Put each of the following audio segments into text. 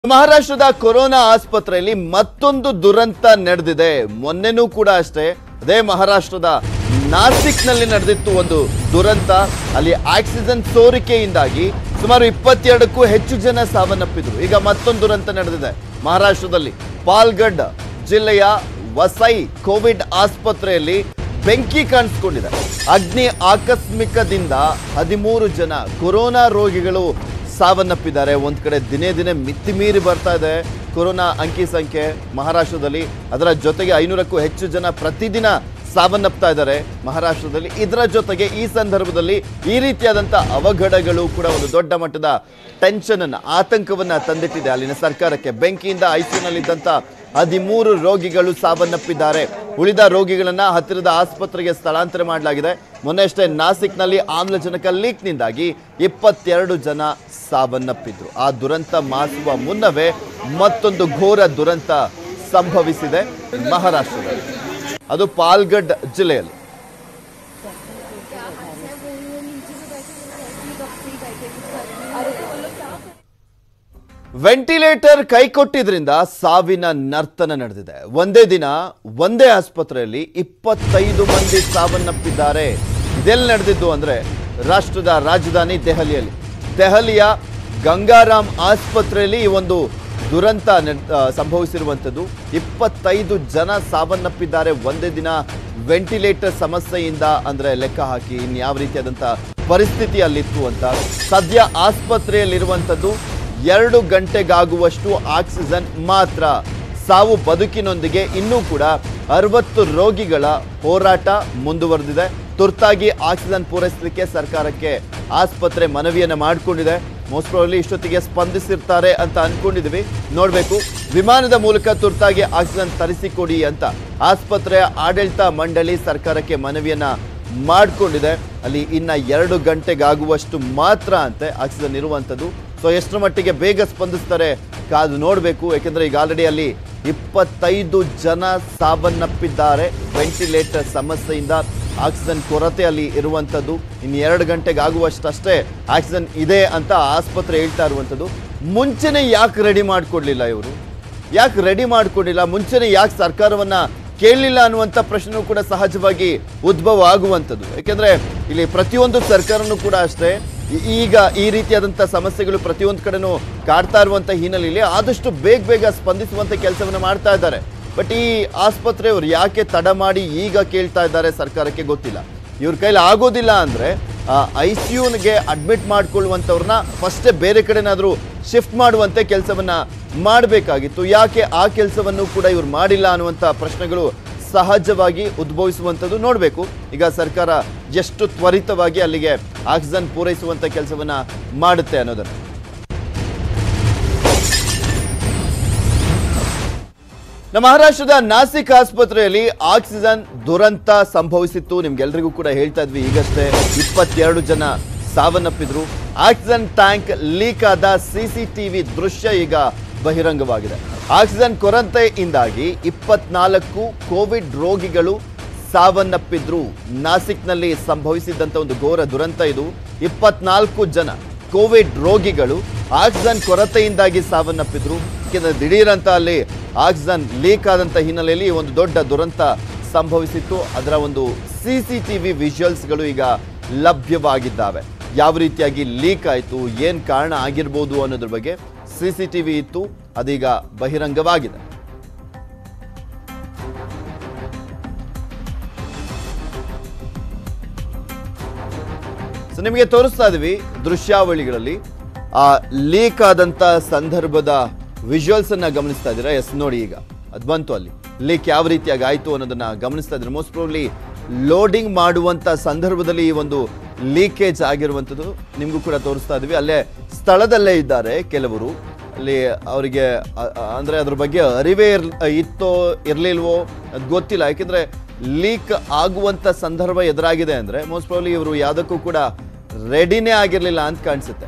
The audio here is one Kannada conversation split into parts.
ಮಹಾರಾಷ್ಟ್ರದ ಕೊರೋನಾ ಆಸ್ಪತ್ರೆಯಲ್ಲಿ ಮತ್ತೊಂದು ದುರಂತ ನಡೆದಿದೆ ಮೊನ್ನೆನೂ ಕೂಡ ಅಷ್ಟೇ ಅದೇ ಮಹಾರಾಷ್ಟ್ರದ ನಾಸಿಕ್ನಲ್ಲಿ ನಡೆದಿತ್ತು ಒಂದು ದುರಂತ ಅಲ್ಲಿ ಆಕ್ಸಿಜನ್ ಸೋರಿಕೆಯಿಂದಾಗಿ ಸುಮಾರು ಇಪ್ಪತ್ತೆರಡಕ್ಕೂ ಹೆಚ್ಚು ಜನ ಸಾವನ್ನಪ್ಪಿದ್ರು ಈಗ ಮತ್ತೊಂದು ದುರಂತ ನಡೆದಿದೆ ಮಹಾರಾಷ್ಟ್ರದಲ್ಲಿ ಪಾಲ್ಗಡ್ ಜಿಲ್ಲೆಯ ವಸೈ ಕೋವಿಡ್ ಆಸ್ಪತ್ರೆಯಲ್ಲಿ ಬೆಂಕಿ ಕಾಣಿಸ್ಕೊಂಡಿದೆ ಅಗ್ನಿ ಆಕಸ್ಮಿಕದಿಂದ ಹದಿಮೂರು ಜನ ಕೊರೋನಾ ರೋಗಿಗಳು ಸಾವನ್ನಪ್ಪಿದ್ದಾರೆ ಒಂದ್ ಕಡೆ ದಿನೇ ದಿನೇ ಮಿತಿ ಮೀರಿ ಬರ್ತಾ ಇದೆ ಕೊರೋನಾ ಅಂಕಿ ಸಂಖ್ಯೆ ಮಹಾರಾಷ್ಟ್ರದಲ್ಲಿ ಅದರ ಜೊತೆಗೆ ಐನೂರಕ್ಕೂ ಹೆಚ್ಚು ಜನ ಪ್ರತಿದಿನ ಸಾವನ್ನಪ್ತಾ ಇದ್ದಾರೆ ಮಹಾರಾಷ್ಟ್ರದಲ್ಲಿ ಇದರ ಜೊತೆಗೆ ಈ ಸಂದರ್ಭದಲ್ಲಿ ಈ ರೀತಿಯಾದಂಥ ಅವಘಡಗಳು ಕೂಡ ಒಂದು ದೊಡ್ಡ ಮಟ್ಟದ ಟೆನ್ಷನ್ ಅನ್ನ ಆತಂಕವನ್ನ ತಂದಿಟ್ಟಿದೆ ಅಲ್ಲಿನ ಸರ್ಕಾರಕ್ಕೆ ಬೆಂಕಿಯಿಂದ ಐಸಿಯುನಲ್ಲಿದ್ದಂಥ ಹದಿಮೂರು ರೋಗಿಗಳು ಸಾವನ್ನಪ್ಪಿದ್ದಾರೆ ಉಳಿದ ರೋಗಿಗಳನ್ನ ಹತ್ತಿರದ ಆಸ್ಪತ್ರೆಗೆ ಸ್ಥಳಾಂತರ ಮಾಡಲಾಗಿದೆ ಮೊನ್ನೆ ಅಷ್ಟೇ ನಾಸಿಕ್ನಲ್ಲಿ ಆಮ್ಲಜನಕ ಲೀಕ್ನಿಂದಾಗಿ ಇಪ್ಪತ್ತೆರಡು ಜನ ಸಾವನ್ನಪ್ಪಿದ್ರು ಆ ದುರಂತ ಮಾಸುವ ಮುನ್ನವೇ ಮತ್ತೊಂದು ಘೋರ ದುರಂತ ಸಂಭವಿಸಿದೆ ಮಹಾರಾಷ್ಟ್ರದಲ್ಲಿ ಅದು ಪಾಲ್ಗಡ್ ಜಿಲ್ಲೆಯಲ್ಲಿ ವೆಂಟಿಲೇಟರ್ ಕೈಕೊಟ್ಟಿದ್ರಿಂದ ಸಾವಿನ ನರ್ತನ ನಡೆದಿದೆ ಒಂದೇ ದಿನ ಒಂದೇ ಆಸ್ಪತ್ರೆಯಲ್ಲಿ ಇಪ್ಪತ್ತೈದು ಮಂದಿ ಸಾವನ್ನಪ್ಪಿದ್ದಾರೆ ಇದೆಲ್ಲಿ ನಡೆದಿದ್ದು ಅಂದ್ರೆ ರಾಷ್ಟ್ರದ ರಾಜಧಾನಿ ದೆಹಲಿಯಲ್ಲಿ ದೆಹಲಿಯ ಗಂಗಾರಾಮ್ ಆಸ್ಪತ್ರೆಯಲ್ಲಿ ಈ ಒಂದು ದುರಂತ ನಡ್- ಆ, ಸಂಭವಿಸಿರುವಂಥದ್ದು ಇಪ್ಪತ್ತೈದು ಜನ ಸಾವನ್ನಪ್ಪಿದ್ದಾರೆ ಒಂದೇ ದಿನ ವೆಂಟಿಲೇಟರ್ ಸಮಸ್ಯೆಯಿಂದ ಅಂದ್ರೆ ಲೆಕ್ಕ ಹಾಕಿ ಇನ್ಯಾವ ರೀತಿಯಾದಂಥ ಪರಿಸ್ಥಿತಿ ಅಲ್ಲಿತ್ತು ಅಂತ ಸದ್ಯ ಆಸ್ಪತ್ರೆಯಲ್ಲಿರುವಂಥದ್ದು ಎರಡು ಗಂಟೆಗಾಗುವಷ್ಟು ಆಕ್ಸಿಜನ್ ಮಾತ್ರ ಸಾವು ಬದುಕಿನೊಂದಿಗೆ ಇನ್ನೂ ಕೂಡ ಅರವತ್ತು ರೋಗಿಗಳ ಹೋರಾಟ ಮುಂದುವರೆದಿದೆ ತುರ್ತಾಗಿ ಆಕ್ಸಿಜನ್ ಪೂರೈಸಲಿಕ್ಕೆ ಸರ್ಕಾರಕ್ಕೆ ಆಸ್ಪತ್ರೆ ಮನವಿಯನ್ನು ಮಾಡಿಕೊಂಡಿದೆ ಮೋಸ್ಟ್ ಪ್ರಾಬಬ್ಲಿ ಇಷ್ಟೊತ್ತಿಗೆ ಸ್ಪಂದಿಸಿರ್ತಾರೆ ಅಂತ ಅನ್ಕೊಂಡಿದ್ವಿ ನೋಡಬೇಕು ವಿಮಾನದ ಮೂಲಕ ತುರ್ತಾಗಿ ಆಕ್ಸಿಜನ್ ತರಿಸಿಕೊಡಿ ಅಂತ ಆಸ್ಪತ್ರೆಯ ಆಡಳಿತ ಮಂಡಳಿ ಸರ್ಕಾರಕ್ಕೆ ಮನವಿಯನ್ನ ಮಾಡಿಕೊಂಡಿದೆ ಅಲ್ಲಿ ಇನ್ನ ಎರಡು ಗಂಟೆಗಾಗುವಷ್ಟು ಮಾತ್ರ ಅಂತೆ ಆಕ್ಸಿಜನ್ ಇರುವಂಥದ್ದು ಸೊ ಎಷ್ಟರ ಮಟ್ಟಿಗೆ ಬೇಗ ಸ್ಪಂದಿಸ್ತಾರೆ ಕಾದು ನೋಡಬೇಕು ಯಾಕೆಂದ್ರೆ ಈಗ ಆಲ್ರೆಡಿ ಅಲ್ಲಿ ಇಪ್ಪತ್ತೈದು ಜನ ಸಾವನ್ನಪ್ಪಿದ್ದಾರೆ ವೆಂಟಿಲೇಟರ್ ಸಮಸ್ಯೆಯಿಂದ ಆಕ್ಸಿಜನ್ ಕೊರತೆ ಅಲ್ಲಿ ಇರುವಂಥದ್ದು ಇನ್ನು ಎರಡು ಗಂಟೆಗೆ ಆಗುವಷ್ಟಷ್ಟೇ ಆಕ್ಸಿಜನ್ ಇದೆ ಅಂತ ಆಸ್ಪತ್ರೆ ಹೇಳ್ತಾ ಇರುವಂಥದ್ದು ಮುಂಚೆನೆ ಯಾಕೆ ರೆಡಿ ಮಾಡಿಕೊಡ್ಲಿಲ್ಲ ಇವರು ಯಾಕೆ ರೆಡಿ ಮಾಡ್ಕೊಂಡಿಲ್ಲ ಮುಂಚೆನೆ ಯಾಕೆ ಸರ್ಕಾರವನ್ನ ಕೇಳಲಿಲ್ಲ ಅನ್ನುವಂಥ ಪ್ರಶ್ನೆನೂ ಕೂಡ ಸಹಜವಾಗಿ ಉದ್ಭವ ಆಗುವಂಥದ್ದು ಯಾಕೆಂದ್ರೆ ಇಲ್ಲಿ ಪ್ರತಿಯೊಂದು ಸರ್ಕಾರನೂ ಕೂಡ ಅಷ್ಟೇ ಈ- ಈಗ ಈ ರೀತಿಯಾದಂಥ ಸಮಸ್ಯೆಗಳು ಪ್ರತಿಯೊಂದು ಕಡೆನೂ ಕಾಡ್ತಾ ಇರುವಂಥ ಹಿನ್ನೆಲೆಯಲ್ಲಿ ಆದಷ್ಟು ಬೇಗ ಬೇಗ ಸ್ಪಂದಿಸುವಂಥ ಕೆಲಸವನ್ನು ಮಾಡ್ತಾ ಇದ್ದಾರೆ ಬಟ್ ಈ ಆಸ್ಪತ್ರೆಯವರು ಯಾಕೆ ತಡ ಮಾಡಿ ಈಗ ಕೇಳ್ತಾ ಇದ್ದಾರೆ ಸರ್ಕಾರಕ್ಕೆ ಗೊತ್ತಿಲ್ಲ ಇವ್ರ ಕೈಲಿ ಆಗೋದಿಲ್ಲ ಅಂದ್ರೆ ಐ ಸಿ ಯುಗೆ ಅಡ್ಮಿಟ್ ಮಾಡ್ಕೊಳ್ಳುವಂಥವ್ರನ್ನ ಫಸ್ಟೇ ಬೇರೆ ಕಡೆನಾದರೂ ಶಿಫ್ಟ್ ಮಾಡುವಂತೆ ಕೆಲಸವನ್ನ ಮಾಡಬೇಕಾಗಿತ್ತು ಯಾಕೆ ಆ ಕೆಲಸವನ್ನು ಕೂಡ ಇವ್ರು ಮಾಡಿಲ್ಲ ಅನ್ನುವಂಥ ಪ್ರಶ್ನೆಗಳು ಸಹಜವಾಗಿ ಉದ್ಭವಿಸುವಂಥದ್ದು ನೋಡಬೇಕು ಈಗ ಸರ್ಕಾರ ಎಷ್ಟು ತ್ವರಿತವಾಗಿ ಅಲ್ಲಿಗೆ ಆಕ್ಸಿಜನ್ ಪೂರೈಸುವಂಥ ಕೆಲಸವನ್ನ ಮಾಡುತ್ತೆ ಅನ್ನೋದನ್ನು ನಮ್ಮ ಮಹಾರಾಷ್ಟ್ರದ ನಾಸಿಕ್ ಆಸ್ಪತ್ರೆಯಲ್ಲಿ ಆಕ್ಸಿಜನ್ ದುರಂತ ಸಂಭವಿಸಿತ್ತು ನಿಮ್ಗೆಲ್ರಿಗೂ ಕೂಡ ಹೇಳ್ತಾ ಇದ್ವಿ ಈಗಷ್ಟೇ ಇಪ್ಪತ್ತೆರಡು ಜನ ಸಾವನ್ನಪ್ಪಿದ್ರು ಆಕ್ಸಿಜನ್ ಟ್ಯಾಂಕ್ ಲೀಕ್ ಆದ ಸಿಸಿಟಿವಿ ದೃಶ್ಯ ಈಗ ಬಹಿರಂಗವಾಗಿದೆ ಆಕ್ಸಿಜನ್ ಕೊರತೆಯಿಂದಾಗಿ ಇಪ್ಪತ್ನಾಲ್ಕು ಕೋವಿಡ್ ರೋಗಿಗಳು ಸಾವನ್ನಪ್ಪಿದ್ರು ನಾಸಿಕ್ನಲ್ಲಿ ಸಂಭವಿಸಿದಂತ ಒಂದು ಘೋರ ದುರಂತ ಇದು ಇಪ್ಪತ್ನಾಲ್ಕು ಜನ ಕೋವಿಡ್ ರೋಗಿಗಳು ಆಕ್ಸಿಜನ್ ಕೊರತೆಯಿಂದಾಗಿ ಸಾವನ್ನಪ್ಪಿದ್ರು ಯಾಕೆಂದ್ರೆ ದಿಢೀರಂತ ಅಲ್ಲಿ ಆಕ್ಸಿಜನ್ ಲೀಕ್ ಆದಂತ ಹಿನ್ನೆಲೆಯಲ್ಲಿ ಈ ಒಂದು ದೊಡ್ಡ ದುರಂತ ಸಂಭವಿಸಿತ್ತು ಅದರ ಒಂದು ಸಿ ಸಿ ಟಿ ವಿ ವಿಜುವಲ್ಸ್ಗಳು ಈಗ ಲಭ್ಯವಾಗಿದ್ದಾವೆ ಯಾವ ರೀತಿಯಾಗಿ ಲೀಕ್ ಆಯಿತು ಏನು ಕಾರಣ ಆಗಿರ್ಬೋದು ಅನ್ನೋದ್ರ ಬಗ್ಗೆ ಸಿ ಸಿ ಟಿ ವಿ ಇತ್ತು ಅದೀಗ ಬಹಿರಂಗವಾಗಿದೆ ಸೊ ನಿಮಗೆ ತೋರಿಸ್ತಾ ಇದೀವಿ ದೃಶ್ಯಾವಳಿಗಳಲ್ಲಿ ಆ ಲೀಕ್ ಆದಂತ ಸಂದರ್ಭದ ವಿಜುವಲ್ಸ್ ಅನ್ನ ಗಮನಿಸ್ತಾ ಇದ್ದೀರಾ ಎಸ್ ನೋಡಿ ಈಗ ಅದು ಬಂತು ಅಲ್ಲಿ ಲೀಕ್ ಯಾವ ರೀತಿಯಾಗಿ ಆಯ್ತು ಅನ್ನೋದನ್ನ ಗಮನಿಸ್ತಾ ಇದ್ರೆ ಮೋಸ್ಟ್ ಪ್ರಾಬ್ಲಿ ಲೋಡಿಂಗ್ ಮಾಡುವಂತ ಸಂದರ್ಭದಲ್ಲಿ ಈ ಒಂದು ಲೀಕೇಜ್ ಆಗಿರುವಂಥದ್ದು ನಿಮಗೂ ಕೂಡ ತೋರಿಸ್ತಾ ಇದೀವಿ ಅಲ್ಲೇ ಸ್ಥಳದಲ್ಲೇ ಇದ್ದಾರೆ ಕೆಲವರು ಅಲ್ಲಿ ಅವರಿಗೆ ಅ- ಅ- ಅಂದ್ರೆ ಅದ್ರ ಬಗ್ಗೆ ಅರಿವೇ ಇರ್ ಇತ್ತೋ ಇರ್ಲಿಲ್ವೋ ಅದು ಗೊತ್ತಿಲ್ಲ ಯಾಕೆಂದ್ರೆ ಲೀಕ್ ಆಗುವಂತ ಸಂದರ್ಭ ಎದುರಾಗಿದೆ ಅಂದ್ರೆ ಮೋಸ್ಟ್ ಪ್ರಾಬ್ಲಿ ಇವರು ಯಾವುದಕ್ಕೂ ಕೂಡ ರೆಡಿನೇ ಆಗಿರ್ಲಿಲ್ಲ ಅಂತ ಕಾಣಿಸುತ್ತೆ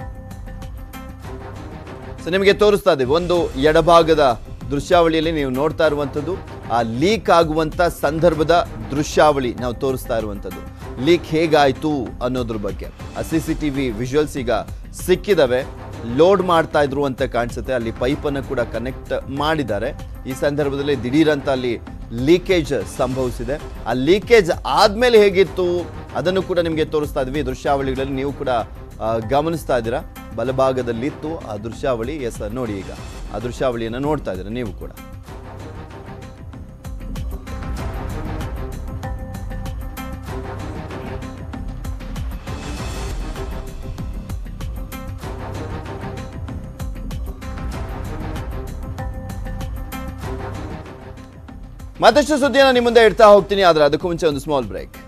ಸೊ ನಿಮಗೆ ತೋರಿಸ್ತಾ ಇದ್ದೀವಿ ಒಂದು ಎಡಭಾಗದ ದೃಶ್ಯಾವಳಿಯಲ್ಲಿ ನೀವು ನೋಡ್ತಾ ಇರುವಂಥದ್ದು ಆ ಲೀಕ್ ಆಗುವಂತ ಸಂದರ್ಭದ ದೃಶ್ಯಾವಳಿ ನಾವು ತೋರಿಸ್ತಾ ಇರುವಂಥದ್ದು ಲೀಕ್ ಹೇಗಾಯ್ತು ಅನ್ನೋದ್ರ ಬಗ್ಗೆ ಆ C C T V visuals ಈಗ ಸಿಕ್ಕಿದವೆ ಲೋಡ್ ಮಾಡ್ತಾ ಇದ್ರು ಅಂತ ಕಾಣಿಸುತ್ತೆ ಅಲ್ಲಿ ಪೈಪನ್ನು ಕೂಡ ಕನೆಕ್ಟ್ ಮಾಡಿದ್ದಾರೆ ಈ ಸಂದರ್ಭದಲ್ಲಿ ದಿಢೀರಂತ ಅಲ್ಲಿ ಲೀಕೇಜ್ ಸಂಭವಿಸಿದೆ ಆ ಲೀಕೇಜ್ ಆದ್ಮೇಲೆ ಹೇಗಿತ್ತು ಅದನ್ನು ಕೂಡ ನಿಮಗೆ ತೋರಿಸ್ತಾ ಇದ್ವಿ ದೃಶ್ಯಾವಳಿಗಳಲ್ಲಿ ನೀವು ಕೂಡ ಆ, ಗಮನಿಸ್ತಾ ಇದ್ದೀರಾ ಬಲಭಾಗದಲ್ಲಿತ್ತು ಆ ದೃಶ್ಯಾವಳಿ ಎಸ್ ನೋಡಿ ಈಗ ಆ ದೃಶ್ಯಾವಳಿಯನ್ನು ನೋಡ್ತಾ ಇದ್ದೀರಾ ನೀವು ಕೂಡ ಮತ್ತಷ್ಟು ಸುದ್ದಿಯನ್ನು ನಿಮ್ಮ ಮುಂದೆ ಇಡ್ತಾ ಹೋಗ್ತೀನಿ ಆದ್ರೆ ಅದಕ್ಕೂ ಮುಂಚೆ ಒಂದು ಸ್ಮಾಲ್ ಬ್ರೇಕ್